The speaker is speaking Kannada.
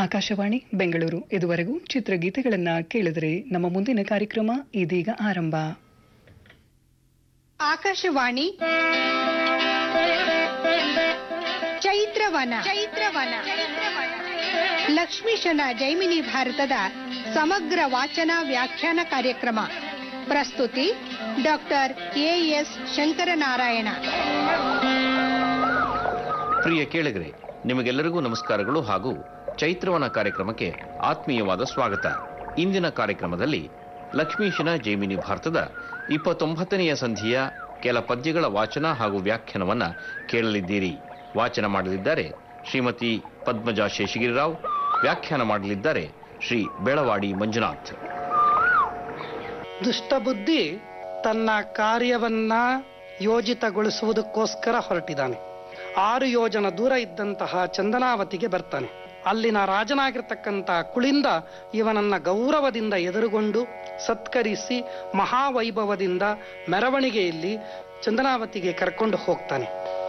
ಆಕಾಶವಾಣಿ ಬೆಂಗಳೂರು ಇದುವರೆಗೂ ಚಿತ್ರಗೀತೆಗಳನ್ನ ಕೇಳಿದರೆ ನಮ್ಮ ಮುಂದಿನ ಕಾರ್ಯಕ್ರಮ ಇದೀಗ ಆರಂಭ ಆಕಾಶವಾಣಿ ಚೈತ್ರವನ ಚೈತ್ರವನ ಲಕ್ಷ್ಮೀಶನ ಜೈಮಿನಿ ಭಾರತದ ಸಮಗ್ರ ವಾಚನ ವ್ಯಾಖ್ಯಾನ ಕಾರ್ಯಕ್ರಮ ಪ್ರಸ್ತುತಿ ಡಾಕ್ಟರ್ ಎಎಸ್ ಶಂಕರನಾರಾಯಣ ಪ್ರಿಯ ಕೇಳಿಗರೆ ನಿಮಗೆಲ್ಲರಿಗೂ ನಮಸ್ಕಾರಗಳು ಹಾಗೂ ಚೈತ್ರವನ ಕಾರ್ಯಕ್ರಮಕ್ಕೆ ಆತ್ಮೀಯವಾದ ಸ್ವಾಗತ ಇಂದಿನ ಕಾರ್ಯಕ್ರಮದಲ್ಲಿ ಲಕ್ಷ್ಮೀಶನ ಜೈಮಿನಿ ಭಾರತದ ಇಪ್ಪತ್ತೊಂಬತ್ತನೆಯ ಸಂಧಿಯ ಕೆಲ ಪದ್ಯಗಳ ವಾಚನ ಹಾಗೂ ವ್ಯಾಖ್ಯಾನವನ್ನ ಕೇಳಲಿದ್ದೀರಿ ವಾಚನ ಮಾಡಲಿದ್ದಾರೆ ಶ್ರೀಮತಿ ಪದ್ಮಜಾ ಶೇಷಗಿರಿರಾವ್ ವ್ಯಾಖ್ಯಾನ ಮಾಡಲಿದ್ದಾರೆ ಶ್ರೀ ಬೆಳವಾಡಿ ಮಂಜುನಾಥ್ ದುಷ್ಟಬುದ್ಧಿ ತನ್ನ ಕಾರ್ಯವನ್ನ ಯೋಜಿತಗೊಳಿಸುವುದಕ್ಕೋಸ್ಕರ ಹೊರಟಿದ್ದಾನೆ ಆರು ಯೋಜನ ದೂರ ಇದ್ದಂತಹ ಚಂದನಾವತಿಗೆ ಬರ್ತಾನೆ ಅಲ್ಲಿನ ರಾಜನಾಗಿರ್ತಕ್ಕಂಥ ಕುಳಿಂದ ಇವನನ್ನ ಗೌರವದಿಂದ ಎದುರುಗೊಂಡು ಸತ್ಕರಿಸಿ ಮಹಾವೈಭವದಿಂದ ಮೆರವಣಿಗೆಯಲ್ಲಿ ಚಂದನಾವತಿಗೆ ಕರ್ಕೊಂಡು ಹೋಗ್ತಾನೆ